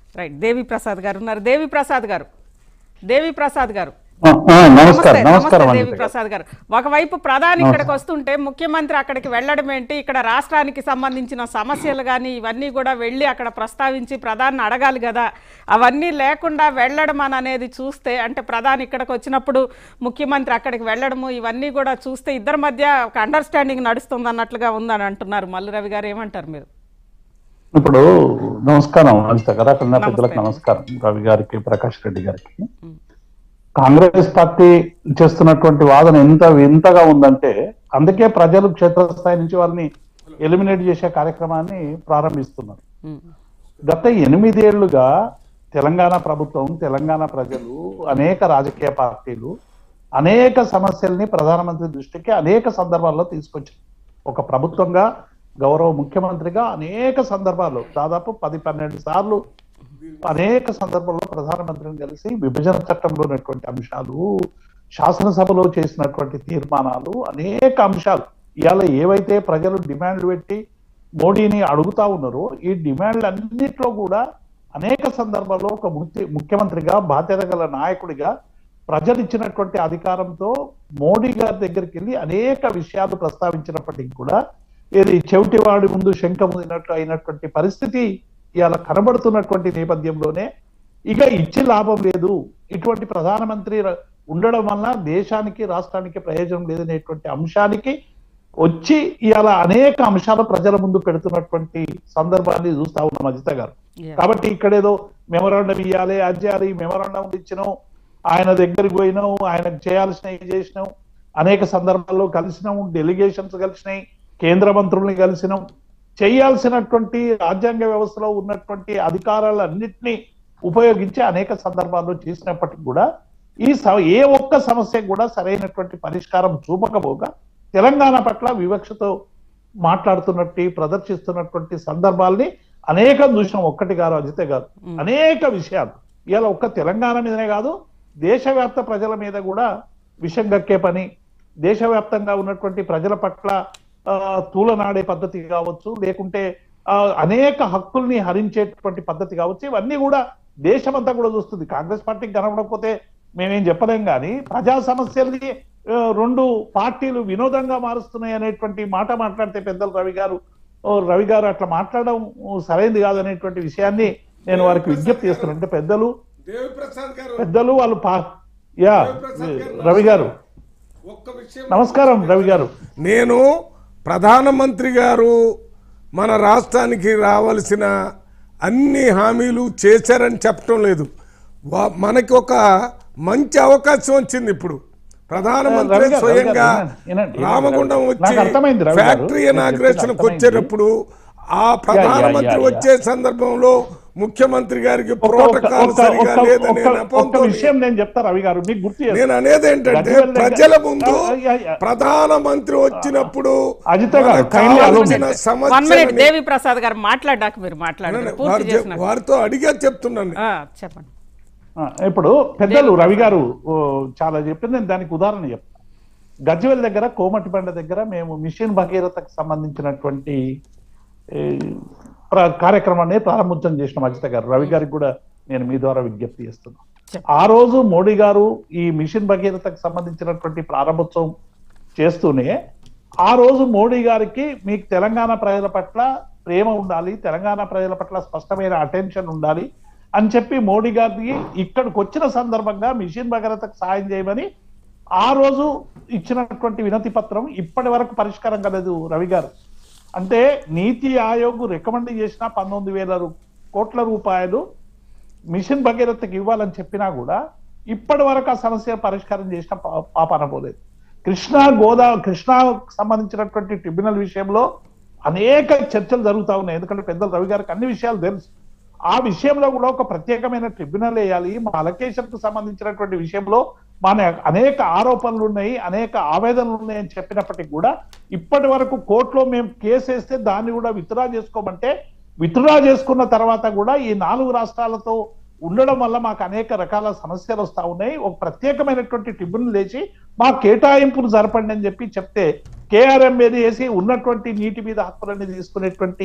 Right దేవి ప్రసాద్ గారు ఉన్నారు దేవి ప్రసాద్ గారు దేవి ప్రసాద్ గారు ఆ, ఆ, నమస్కారం నమస్తే నమస్కారం నమస్తే అండి దేవి ప్రసాద్ గారు ఒకవైపు ప్రధాని ఇక్కడికి వస్తుంటే ముఖ్యమంత్రి అక్కడికి వెళ్ళడం ఏంటి ఇక్కడ రాష్ట్రానికి సంబంధించిన సమస్యలు కానీ ఇవన్నీ కూడా వెళ్ళి అక్కడ ప్రస్తావించి ప్రధాని అడగాలి కదా అవన్నీ లేకుండా వెళ్ళడం అని అనేది చూస్తే అంటే ప్రధాని ఇక్కడికి వచ్చినప్పుడు ముఖ్యమంత్రి అక్కడికి వెళ్ళడము ఇవన్నీ కూడా చూస్తే ఇద్దరి మధ్య ఒక అండర్స్టాండింగ్ నడుస్తుంది అన్నట్లుగా ఉందని అంటున్నారు మల్లు రవి గారు ఏమంటారు మీరు ఇప్పుడు నమస్కారం అనిత గారు అక్కడ ఉన్న పెద్దలకు నమస్కారం రవి గారికి ప్రకాష్ రెడ్డి గారికి కాంగ్రెస్ పార్టీ చేస్తున్నటువంటి వాదన ఎంత వింతగా ఉందంటే అందుకే ప్రజలు క్షేత్రస్థాయి నుంచి వాళ్ళని ఎలిమినేట్ చేసే కార్యక్రమాన్ని ప్రారంభిస్తున్నారు ఉమ్, గత ఎనిమిదేళ్లుగా తెలంగాణ ప్రభుత్వం తెలంగాణ ప్రజలు అనేక రాజకీయ పార్టీలు అనేక సమస్యల్ని ప్రధానమంత్రి దృష్టికి అనేక సందర్భాల్లో తీసుకొచ్చారు ఒక ప్రభుత్వంగా గౌరవ ముఖ్యమంత్రిగా అనేక సందర్భాల్లో దాదాపు పది పన్నెండు సార్లు అనేక సందర్భాల్లో ప్రధానమంత్రిని కలిసి విభజన చట్టంలో ఉన్నటువంటి అంశాలు శాసనసభలో చేసినటువంటి తీర్మానాలు అనేక అంశాలు ఇవాళ ఏవైతే ప్రజలు డిమాండ్లు పెట్టి మోడీని అడుగుతా ఉన్నారో ఈ డిమాండ్లు అన్నింటిలో కూడా అనేక సందర్భాల్లో ఒక ముఖ్య ముఖ్యమంత్రిగా బాధ్యత గల నాయకుడిగా ప్రజలు ఇచ్చినటువంటి అధికారంతో మోడీ గారి దగ్గరికి వెళ్ళి అనేక విషయాలు ప్రస్తావించినప్పటికీ కూడా ఇది చెవిటివాడి ముందు శంఖ ముదినట్టు అయినటువంటి పరిస్థితి ఇవాళ కనబడుతున్నటువంటి నేపథ్యంలోనే ఇక ఇచ్చి లాభం లేదు ఇటువంటి ప్రధానమంత్రి ర- ఉండడం వల్ల దేశానికి రాష్ట్రానికి ప్రయోజనం లేదనేటువంటి అంశానికి వచ్చి ఇవాళ అనేక అంశాలు ప్రజల ముందు పెడుతున్నటువంటి సందర్భాన్ని చూస్తా ఉన్నాం అజిత గారు Yeah. కాబట్టి ఇక్కడేదో మెమరాండం ఇవ్వాలి అది చేయాలి మెమరాండం ఇచ్చినాం ఆయన దగ్గరికి పోయినాం ఆయనకు చేయాల్సినవి చేసినాం అనేక సందర్భాల్లో కలిసినాం డెలిగేషన్స్ కలిసినాయి కేంద్ర మంత్రుల్ని కలిసినాం చేయాల్సినటువంటి రాజ్యాంగ వ్యవస్థలో ఉన్నటువంటి అధికారాలన్నింటినీ ఉపయోగించి అనేక సందర్భాల్లో చేసినప్పటికీ కూడా ఈ స- ఏ ఒక్క సమస్య కూడా సరైనటువంటి పరిష్కారం చూపకపోగా తెలంగాణ పట్ల వివక్షతో మాట్లాడుతున్నట్టు ప్రదర్శిస్తున్నటువంటి సందర్భాల్ని అనేకం చూసినాం ఒక్కటి గారు అజితే గారు అనేక విషయాలు ఇవాళ ఒక్క తెలంగాణ మీదనే కాదు దేశవ్యాప్త ప్రజల మీద కూడా విషం గక్కే పని దేశవ్యాప్తంగా ఉన్నటువంటి ప్రజల పట్ల ఆ, తూలనాడే పద్ధతి కావచ్చు లేకుంటే ఆ, అనేక హక్కుల్ని హరించేటువంటి పద్ధతి కావచ్చు ఇవన్నీ కూడా దేశమంతా కూడా చూస్తుంది కాంగ్రెస్ పార్టీకి కనబడకపోతే మేమేం చెప్పలేం కానీ ప్రజా సమస్యల్ని ఆ, రెండు పార్టీలు వినోదంగా మారుస్తున్నాయి అనేటువంటి మాట మాట్లాడితే పెద్దలు రవి గారు ఓ, రవి గారు అట్లా మాట్లాడడం ఓ, సరైనది కాదనేటువంటి విషయాన్ని నేను వారికి విజ్ఞప్తి చేస్తున్నాను అంటే పెద్దలు దేవి ప్రసాద్ గారు పెద్దలు వాళ్ళు పా యా ప్రసాద్ గారు, రవి గారు ఒక్క విషయం నమస్కారం రవి గారు నేను ప్రధానమంత్రి గారు మన రాష్ట్రానికి రావాల్సిన అన్ని హామీలు చేశారని చెప్పటం లేదు వా- మనకి ఒక మంచి అవకాశం వచ్చింది ఇప్పుడు ప్రధానమంత్రి రవి గారు, స్వయంగా రవి గారు, వినండి, వినండి. రామగుండం నాకు వచ్చి అర్థమైంది, రవి గారు. ఫ్యాక్టరీ నేను ఇనాగ్రేషన్ చెప్పింది వచ్చేటప్పుడు ఆ ప్రధానమంత్రి యా, యా. వచ్చే సందర్భంలో ముఖ్యమంత్రి గారికి ఒక్క- ఒక్క- ప్రోటోకాల్ ఒక్క- సరిగా ఒక్క- లేదనే ఒక్క- ఒక్క నెపంతో విషయం నేను చెప్తా రవి గారు మీకు గుర్తు చేస్తాను. నేను అనేది ఏంటంటే గజ్వేల్ దగ్గర- ప్రజల ముందు ఆ, యా, యా. ప్రధానమంత్రి వచ్చినప్పుడు అజిత గారు, మనకు kindly allow me. కావాల్సిన వన్ మినిట్ సమస్యలని దేవి ప్రసాద్ గారు మాట్లాడాక మీరు మాట్లాడండి పూర్తి వారు చెప్- చేసిన వారితో అడిగా చెప్తున్నాను ఆ, చెప్పండి ఆ, ఇప్పుడు పెద్దలు రవి గారు ఓ, చాలా చెప్పింది నేను దానికి ఉదాహరణ చెప్తాను గజ్వేల్ దగ్గర కోమటిబండ దగ్గర మేము మిషన్ భగీరథకు సంబంధించినటువంటి ఏ, ప్ర- కార్యక్రమాన్ని ప్రారంభించడం చేసిన అజిత గారు రవి గారికి కూడా నేను మీ ద్వారా విజ్ఞప్తి చేస్తున్నాను చెప్పండి. ఆ రోజు మోడీ గారు ఈ మిషన్ భగీరథకు సంబంధించినటువంటి ప్రారంభోత్సవం చేస్తూనే ఆ రోజు మోడీ గారికి మీకు తెలంగాణ ప్రజల పట్ల ప్రేమ ఉండాలి తెలంగాణ ప్రజల పట్ల స్పష్టమైన అటెన్షన్ ఉండాలి అని చెప్పి మోడీ గారికి ఇక్కడికి వచ్చిన సందర్భంగా మిషన్ భగీరథకు సాయం చేయమని ఆ రోజు ఇచ్చినటువంటి వినతి పత్రం ఇప్పటి వరకు పరిష్కారం కలదు రవి గారు అంటే నీతి ఆయోగ్ రికమెండ్ చేసిన పంతొమ్మిది వేల రూ- కోట్ల రూపాయలు మిషన్ భగీరథకి ఇవ్వాలని చెప్పినా కూడా ఇప్పటి వరకు ఆ సమస్య పరిష్కారం చేసిన పా- పాపాన పోలేదు కృష్ణా గోదా కృష్ణా సంబంధించినటువంటి ట్రిబ్యునల్ విషయంలో అనేక చర్చలు జరుగుతా ఉన్నాయి ఎందుకంటే పెద్దలు రవి గారికి అన్ని విషయాలు తెలుసు ఆ విషయంలో కూడా ఒక ప్రత్యేకమైన ట్రిబ్యునల్ వేయాలి మా అలకేషన్ కు సంబంధించినటువంటి విషయంలో మన అనేక ఆరోపణలు ఉన్నాయి అనేక ఆవేదనలు ఉన్నాయని చెప్పినప్పటికీ కూడా ఇప్పటి వరకు కోర్టులో మేము కేసు వేస్తే దాన్ని కూడా విత్డ్రా చేసుకోమంటే విత్డ్రా చేసుకున్న తర్వాత కూడా ఈ నాలుగు రాష్ట్రాలతో ఉండడం వల్ల మాకు అనేక రకాల సమస్యలు వస్తా ఉన్నాయి ఒక ప్రత్యేకమైనటువంటి ట్రిబ్యునల్ వేసి మా కేటాయింపులు జరపండి అని చెప్పి చెప్తే కేఆర్ఎం మీద వేసి ఉన్నటువంటి నీటి మీద హక్కులన్నీ తీసుకునేటువంటి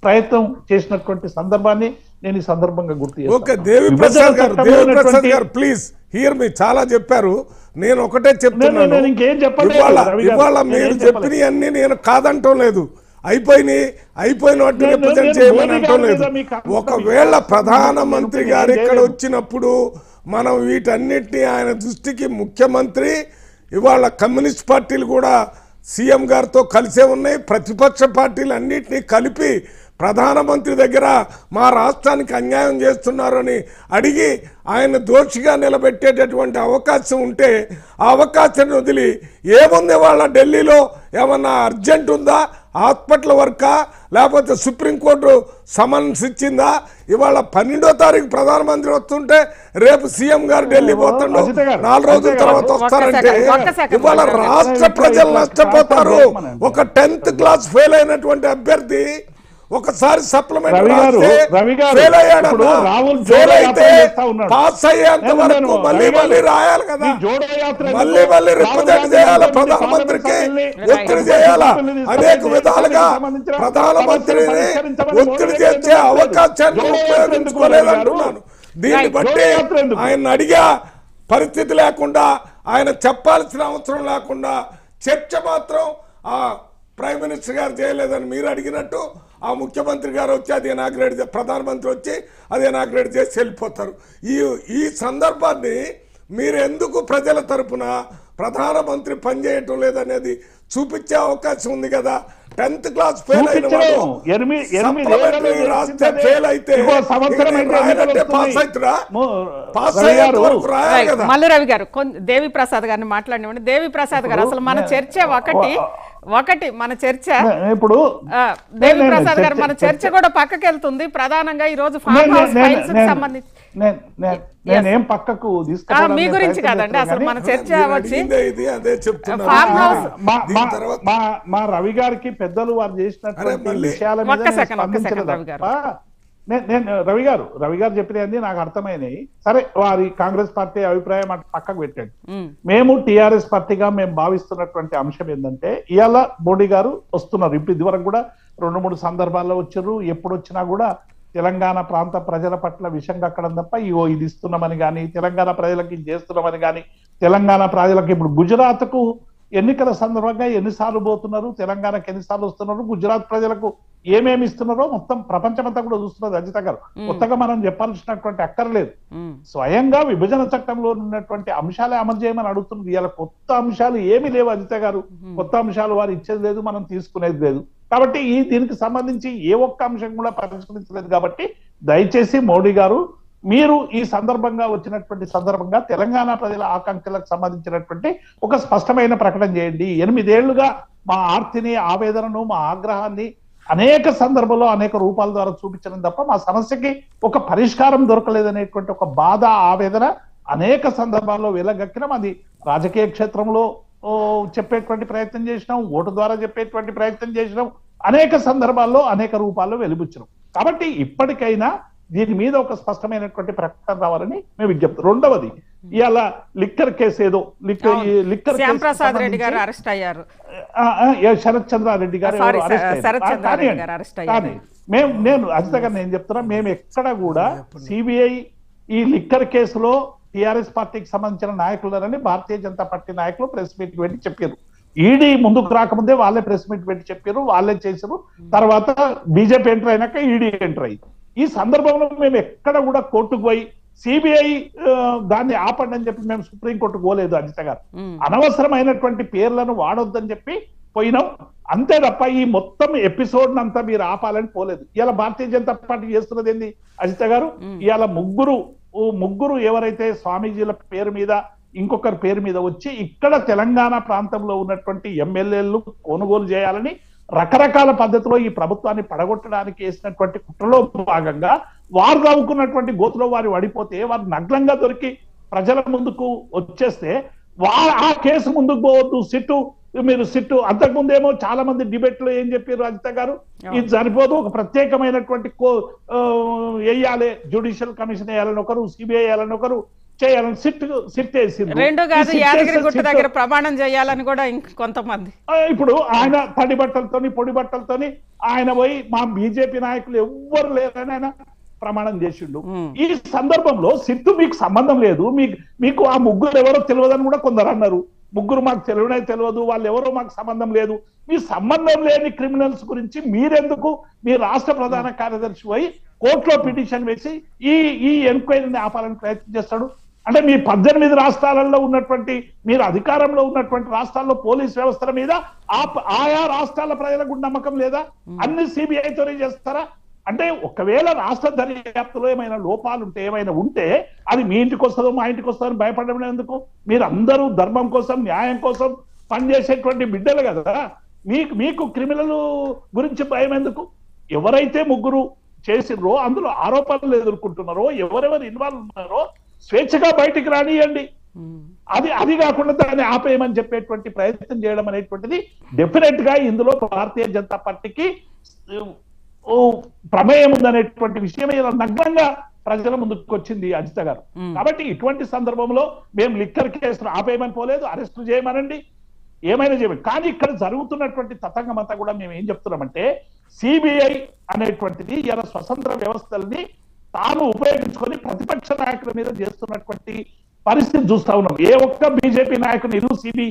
ప్రయత్నం చేసినటువంటి సందర్భాన్ని నేను ఈ సందర్భంగా గుర్తు చేస్తాను. ఓకే దేవి విభజన ప్రసాద్ గారు చట్టంలో దేవి ప్రసాద్ ఉన్నటువంటి- గారు ప్లీజ్ హియర్ మీ చాలా చెప్పారు నేను ఒకటే నేను- చెప్తున్నాను నేను ఇంకేం చెప్పలేదు, ఇవాళ రవి గారు. ఇవాళ నేను మీరు ఏం చెప్పలేదు. చెప్పినవి అన్ని నేను కాదంటం లేదు అయిపోయినాయి అయిపోయిన వాటిని నేను- రిప్రజెంట్ నేను చేయమని మోడీ అంటం గారి లేదు మీద మీకు అంత ఒకవేళ విశ్వాసం ప్రధానమంత్రి నేను గారు ఏం ఇక్కడ చేయలేదు. వచ్చినప్పుడు మనం వీటన్నిటిని ఆయన దృష్టికి ముఖ్యమంత్రి ఇవాళ కమ్యూనిస్ట్ పార్టీలు కూడా సీఎం గారితో కలిసే ఉన్నాయి ప్రతిపక్ష పార్టీలు అన్నిటినీ కలిపి ప్రధానమంత్రి దగ్గర మా రాష్ట్రానికి అన్యాయం చేస్తున్నారని అడిగి ఆయన దోషిగా నిలబెట్టేటటువంటి అవకాశం ఉంటే ఆ అవకాశాన్ని వదిలి ఏముంది వాళ్ళ ఢిల్లీలో ఏమన్నా అర్జెంట్ ఉందా హాస్పిటల్ వర్కా లేకపోతే సుప్రీంకోర్టు సమన్స్ ఇచ్చిందా ఇవాళ పన్నెండో తారీఖు ప్రధానమంత్రి వస్తుంటే రేపు సీఎం గారు ఢిల్లీ పోతుండు అజిత గారు, నాలుగు రోజుల అజిత గారు, తర్వాత ఒక్క వస్తారంటే సెకండ్, ఒక్క సెకండ్ ఇవాళ మాట్లాడండి. రాష్ట్ర ప్రజలు నష్టపోతారు చెప్పమనండి. ఒక టెన్త్ క్లాస్ ఫెయిల్ అయినటువంటి అభ్యర్థి ఒకసారి సప్లిమెంట్ రవి గారు, రవి గారు, ఫెయిల్ అయ్యాడు ఇప్పుడు రాహుల్ ఫెయిల్ జోడో అయితే యాత్ర చేస్తా ఉన్నాడు. పాస్ అయ్యేంత నేను- వరకు నేను మళ్ళీ రవి గారు, మళ్ళీ రాయాలి కదా ఈ జోడో యాత్ర ఎందుకు? మళ్ళీ మళ్ళీ రాహుల్ రిప్రజెంట్ గాంధీ చేయాలా గాంధీ ప్రధానమంత్రికి పార్లమెంట్ ఒత్తిడి సభ్యుల్ని చేయాలా సభ్యుల్ని అనేక సభ్యుల్ని విధాలుగా సంబంధించిన ప్రధానమంత్రిని సమస్యలు పరిష్కరించమని ఒత్తిడి మోడీ చేసే గారు అవకాశాన్ని జోడో యాత్ర ఎందుకు ఉపయోగించుకోలేదంటున్నాను దీన్ని Right. బట్టి జోడో యాత్ర ఎందుకు? ఆయన అడిగా పరిస్థితి లేకుండా ఆయన చెప్పాల్సిన అవసరం లేకుండా చర్చ మాత్రం ఆ ప్రైమ్ మినిస్టర్ గారు చేయలేదని మీరు అడిగినట్టు ఆ ముఖ్యమంత్రి గారు వచ్చి అది ఇనాగ్రేట్ చే- ప్రధానమంత్రి వచ్చి అది ఇనాగ్రేట్ చేసి వెళ్ళిపోతారు ఈ ఈ సందర్భాన్ని మీరు ఎందుకు ప్రజల తరపున ప్రధానమంత్రి పనిచేయటం లేదనేది చూపించే అవకాశం ఉంది కదా టెన్త్ క్లాస్ ఫెయిల్ అయిన వాడు చూపించలేము. ఎనిమి- ఎనిమిది supplementary ఏళ్ళలో రాస్తే వచ్చిందే. ఫెయిల్ అయితే ఇంకో సంవత్సరం ఇక అయితే నేను రాయాలంటే ఎన్నికలు పాస్ వస్తున్నాయి. అవుతురా మో- పాస్ రవి అయ్యేంత గారు, వరకు రాయాలి రైట్. కదా మల్లు రవి గారు కొన్- దేవి ప్రసాద్ గారిని మాట్లాడినవ్వండి దేవి ప్రసాద్ గారు అసలు మన చర్చ ఒకటి ఒకటి మన చర్చ నే- ఇప్పుడు ఆ, దేవి నేను- ప్రసాద్ గారు చర్చ- మన చర్చ కూడా పక్కకి వెళ్తుంది ప్రధానంగా ఈ రోజు నేను- ఫార్మ్ హౌస్ నేను- ఫైల్స్ కి నేను- సంబంధించి నేను- నేను- నేనేం పక్కకు ఆ, తీసుకురావడానికి మీ గురించి ప్రయత్నం కాదండి అసలు చేస్తున్నాను మన కానీ చర్చ మీరు వచ్చి అడిగిందే ఇది అదే చెప్తున్నా ఫార్మ్ హౌస్ మా దీని మా- తర్వాత మా మా రవి గారికి పెద్దలు వారు చేసినటువంటి అరే మళ్ళీ- విషయాల మీద ఒక్క నేను సెకండ్, ఒక్క స్పందించలేదు సెకండ్ రవి గారు. తప్ప నేను నేను రవి గారు రవి గారు చెప్పినవన్నీ నాకు అర్థమైనాయి సరే వారి కాంగ్రెస్ పార్టీ అభిప్రాయం అటు పక్కకు పెట్టండి ఉమ్, మేము టిఆర్ఎస్ పార్టీగా మేము భావిస్తున్నటువంటి అంశం ఏంటంటే ఇవాళ మోడీ గారు వస్తున్నారు ఇప్పుడు ఇదివరకు కూడా రెండు మూడు సందర్భాల్లో వచ్చారు ఎప్పుడు వచ్చినా కూడా తెలంగాణ ప్రాంత ప్రజల పట్ల విషం కక్కడం తప్ప ఇగో ఇది ఇస్తున్నామని కానీ తెలంగాణ ప్రజలకి ఇది చేస్తున్నామని కానీ తెలంగాణ ప్రజలకు ఇప్పుడు గుజరాత్కు ఎన్నికల సందర్భంగా ఎన్నిసార్లు పోతున్నారు తెలంగాణకి ఎన్నిసార్లు వస్తున్నారు గుజరాత్ ప్రజలకు ఏమేమి ఇస్తున్నారో మొత్తం ప్రపంచమంతా కూడా చూస్తున్నారు అజిత గారు కొత్తగా మనం చెప్పాల్సినటువంటి అక్కర్లేదు ఉమ్, స్వయంగా విభజన చట్టంలో ఉన్నటువంటి అంశాలే అమలు చేయమని అడుగుతుంది ఇవాళ కొత్త అంశాలు ఏమీ లేవు అజిత గారు కొత్త అంశాలు వారు ఇచ్చేది లేదు మనం తీసుకునేది లేదు కాబట్టి ఈ దీనికి సంబంధించి ఏ ఒక్క అంశం కూడా పరిష్కరించలేదు కాబట్టి దయచేసి మోడీ గారు మీరు ఈ సందర్భంగా వచ్చినటువంటి సందర్భంగా తెలంగాణ ప్రజల ఆకాంక్షలకు సంబంధించినటువంటి ఒక స్పష్టమైన ప్రకటన చేయండి ఎనిమిదేళ్లుగా మా ఆర్తిని ఆవేదనను మా ఆగ్రహాన్ని అనేక సందర్భాల్లో అనేక రూపాల ద్వారా చూపించడం తప్ప మా సమస్యకి ఒక పరిష్కారం దొరకలేదనేటువంటి ఒక బాధ ఆవేదన అనేక సందర్భాల్లో వెలగక్కినాం అది రాజకీయ క్షేత్రంలో ఓ, చెప్పేటువంటి ప్రయత్నం చేసినాం ఓటు ద్వారా చెప్పేటువంటి ప్రయత్నం చేసినాం అనేక సందర్భాల్లో అనేక రూపాల్లో వెలిబుచ్చినాం కాబట్టి ఇప్పటికైనా దీని మీద ఒక స్పష్టమైనటువంటి ప్రకటన రావాలని మేము విజ్ఞప్తి రెండవది ఇవాళ లిక్కర్ కేసు ఏదో లిక్కర్ ఈ లిక్కర్ శ్యామ్ కేసుకు ప్రసాద్ రెడ్డి గారు సంబంధించి- అరెస్ట్ అయ్యారు ఆ, ఆ, ఏ శరత్ చంద్రారెడ్డి గారు Sorry, ఎవరో arrest స- అయ్యారు. శరత్ ఆ, చంద్రారెడ్డి కానివ్వండి. గారు arrest అయ్యారు. కానీ మేము నేను అజితగా నేను చెప్తున్నా మేము ఎక్కడ కూడా సిబిఐ ఈ లిక్కర్ కేసులో టిఆర్ఎస్ పార్టీకి సంబంధించిన నాయకులరని భారతీయ జనతా పార్టీ నాయకులు ప్రెస్ మీట్ పెట్టి చెప్పారు ఈడీ ముందుకు రాకముందే వాళ్ళే ప్రెస్ మీట్ పెట్టి చెప్పారు వాళ్ళే చేశారు తర్వాత బీజేపీ ఎంటర్ అయినాక ఈడీ ఎంటర్ అయ్యింది ఈ సందర్భంలో మేము ఎక్కడ కూడా కోర్టుకు పోయి సిబిఐ దాన్ని ఆపండి అని చెప్పి మేము సుప్రీం కోర్టుకు పోలేదు అజిత గారు ఉమ్, అనవసరమైనటువంటి పేర్లను వాడొద్దని చెప్పి పోయినాం అంతే తప్ప ఈ మొత్తం ఎపిసోడ్ అంతా మీరు ఆపాలని పోలేదు ఇవాళ భారతీయ జనతా పార్టీ చేస్తున్నది ఏంది అజిత గారు ఇవాళ ముగ్గురు ఓ ముగ్గురు ఎవరైతే స్వామీజీల పేరు మీద ఇంకొకరి పేరు మీద వచ్చి ఇక్కడ తెలంగాణ ప్రాంతంలో ఉన్నటువంటి ఎమ్మెల్యేలు కొనుగోలు చేయాలని రకరకాల పద్ధతిలో ఈ ప్రభుత్వాన్ని పడగొట్టడానికి వేసినటువంటి కుట్రలో భాగంగా వారు నవ్వుకున్నటువంటి గోతులో వారు పడిపోతే వారు నగ్నంగా దొరికి ప్రజల ముందుకు వచ్చేస్తే వా ఆ కేసు ముందుకు పోవద్దు సిట్టు మీరు సిట్టు అంతకుముందేమో చాలా మంది డిబేట్ లో ఏం చెప్పారు అజిత గారు ఇది సరిపోదు ఒక ప్రత్యేకమైనటువంటి కో ఆ, వేయాలి జ్యుడిషియల్ కమిషన్ వేయాలని ఒకరు సిబిఐ వేయాలని ఒకరు చేయాలని సిట్ సిట్ వేసింది రెండు కాదు ఈ సిట్ యాదగిరి వేసిన గుట్ట సిట్ దగ్గర ప్రమాణం చేయాలని కూడా ఇంక కొంతమంది ఆ, ఇప్పుడు ఆయన తడి బట్టలతోని పొడి బట్టలతోని ఆయన పోయి మా బీజేపీ నాయకులు ఎవ్వరు లేరని ఆయన ప్రమాణం చేసిండు మ్మ్. ఈ సందర్భంలో సిట్టు మీకు సంబంధం లేదు మీకు మీకు ఆ ముగ్గురు ఎవరో తెలియదని కూడా కొందరు అన్నారు ముగ్గురు మాకు తెలియనే తెలియదు వాళ్ళు ఎవరో మాకు సంబంధం లేదు మీ సంబంధం లేని క్రిమినల్స్ గురించి మీరెందుకు మీ రాష్ట్ర ప్రధాన కార్యదర్శి పోయి కోర్టులో పిటిషన్ వేసి ఈ ఈ ఎంక్వైరీని ఆపాలని ప్రయత్నం చేస్తాడు అంటే మీ పద్దెనిమిది రాష్ట్రాలలో ఉన్నటువంటి మీరు అధికారంలో ఉన్నటువంటి రాష్ట్రాల్లో పోలీస్ వ్యవస్థల మీద ఆ- ఆయా రాష్ట్రాల ప్రజలకు నమ్మకం లేదా అన్ని సిబిఐతోనే చేస్తారా అంటే ఒకవేళ రాష్ట్ర దర్యాప్తులో ఏమైనా లోపాలు ఉంటే ఏమైనా ఉంటే అది మీ ఇంటికి వస్తుందో మా ఇంటికి వస్తుందో అని భయపడడం ఎందుకు మీరు అందరూ ధర్మం కోసం న్యాయం కోసం పనిచేసేటువంటి బిడ్డలు కదా మీకు మీకు క్రిమినల్ గురించి భయం ఎందుకు ఎవరైతే ముగ్గురు చేసిర్రో అందులో ఆరోపణలు ఎదుర్కొంటున్నారో ఎవరెవరు ఇన్వాల్వ్ ఉన్నారో స్వేచ్ఛగా బయటికి రానియండి ఉమ్. అది అది కాకుండా దాన్ని ఆపేయమని చెప్పేటువంటి ప్రయత్నం చేయడం అనేటువంటిది డెఫినెట్ గా ఇందులో భారతీయ జనతా పార్టీకి ఓ ప్రమేయం ఉందనేటువంటి విషయం ఇలా నగ్నంగా ప్రజల ముందుకు వచ్చింది అజిత గారు మ్మ్. కాబట్టి ఇటువంటి సందర్భంలో మేము లిక్కర్ కేసును ఆపేయమని పోలేదు అరెస్ట్ చేయమనండి ఏమైనా చేయమని కానీ ఇక్కడ జరుగుతున్నటువంటి తతంగం అంతా కూడా మేము ఏం చెప్తున్నామంటే సిబిఐ అనేటువంటిది ఇలా స్వతంత్ర వ్యవస్థల్ని తాను ఉపయోగించుకొని ప్రతిపక్ష నాయకుల మీద చేస్తున్నటువంటి పరిస్థితి చూస్తా ఉన్నాం ఏ ఒక్క బీజేపీ నాయకుని ఇరు సిబి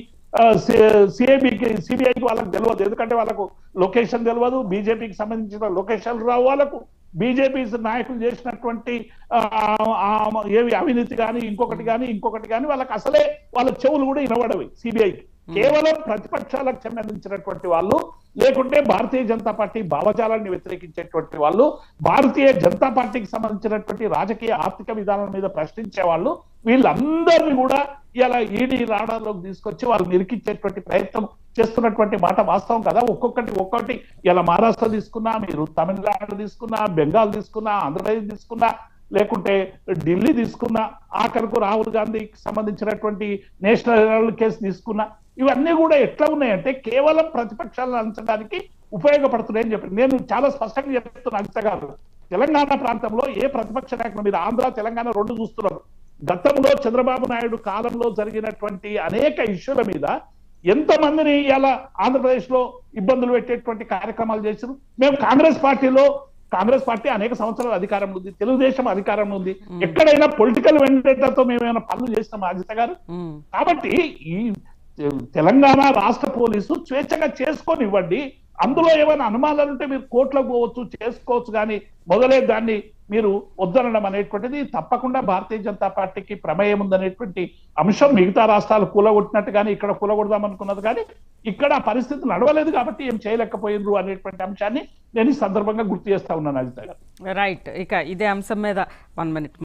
సిఐబికి సిబిఐకి వాళ్ళకి తెలియదు ఎందుకంటే వాళ్ళకు లొకేషన్ తెలియదు బీజేపీకి సంబంధించిన లొకేషన్ రావు వాళ్ళకు బీజేపీ నాయకులు చేసినటువంటి ఆ, ఆ, ఏవి అవినీతి కానీ ఇంకొకటి కానీ ఇంకొకటి కానీ వాళ్ళకి అసలే వాళ్ళ చెవులు కూడా వినబడవి సిబిఐకి కేవలం ప్రతిపక్షాలకు సంబంధించినటువంటి వాళ్ళు లేకుంటే భారతీయ జనతా పార్టీ భావజాలాన్ని వ్యతిరేకించేటువంటి వాళ్ళు భారతీయ జనతా పార్టీకి సంబంధించినటువంటి రాజకీయ ఆర్థిక విధానం మీద ప్రశ్నించే వాళ్ళు వీళ్ళందరినీ కూడా ఇలా ఈడీ రాడార్లోకి తీసుకొచ్చి వాళ్ళు నిరికించేటువంటి ప్రయత్నం చేస్తున్నటువంటి మాట వాస్తవం కదా ఒక్కొక్కటి ఒక్కొక్కటి ఇలా మహారాష్ట్ర తీసుకున్నా మీరు తమిళనాడు తీసుకున్నా బెంగాల్ తీసుకున్నా ఆంధ్రప్రదేశ్ తీసుకున్నా లేకుంటే ఢిల్లీ తీసుకున్నా ఆఖరకు రాహుల్ గాంధీకి సంబంధించినటువంటి నేషనల్ హెరాల్డ్ కేసు తీసుకున్నా ఇవన్నీ కూడా ఎట్లా ఉన్నాయంటే కేవలం ప్రతిపక్షాలను అంచడానికి ఉపయోగపడుతున్నాయని చెప్పి నేను చాలా స్పష్టంగా చెప్తున్నా అనిత గారు తెలంగాణ ప్రాంతంలో ఏ ప్రతిపక్ష నాయకులు మీరు ఆంధ్ర తెలంగాణ రెండు చూస్తున్నారు గతంలో చంద్రబాబు నాయుడు కాలంలో జరిగినటువంటి అనేక ఇష్యూల మీద ఎంతమందిని ఇలా ఆంధ్రప్రదేశ్ లో ఇబ్బందులు పెట్టేటువంటి కార్యక్రమాలు చేశారు మేము కాంగ్రెస్ పార్టీలో కాంగ్రెస్ పార్టీ అనేక సంవత్సరాలు అధికారంలో ఉంది తెలుగుదేశం అధికారంలో ఉంది ఎక్కడైనా పొలిటికల్ వెండేటతో మేము ఏమైనా పనులు చేస్తాం అజిత గారు ఉమ్. కాబట్టి ఈ తెలంగాణ రాష్ట్ర పోలీసు స్వేచ్ఛగా చేసుకొని ఇవ్వండి అందులో ఏమైనా అనుమానాలు ఉంటే మీరు కోర్టులకు పోవచ్చు చేసుకోవచ్చు కానీ మొదలే దాన్ని మీరు వద్దనడం అనేటువంటిది తప్పకుండా భారతీయ జనతా పార్టీకి ప్రమేయం ఉందనేటువంటి అంశం మిగతా రాష్ట్రాలు కూలగొట్టినట్టు కానీ ఇక్కడ కూలగొడదాం అనుకున్నది కానీ ఇక్కడ ఆ పరిస్థితి నడవలేదు కాబట్టి ఏం చేయలేకపోయినరు అనేటువంటి అంశాన్ని నేను ఈ సందర్భంగా గుర్తు చేస్తా ఉన్నాను అజిత గారు రైట్ ఇక ఇదే అంశం మీద వన్ మినిట్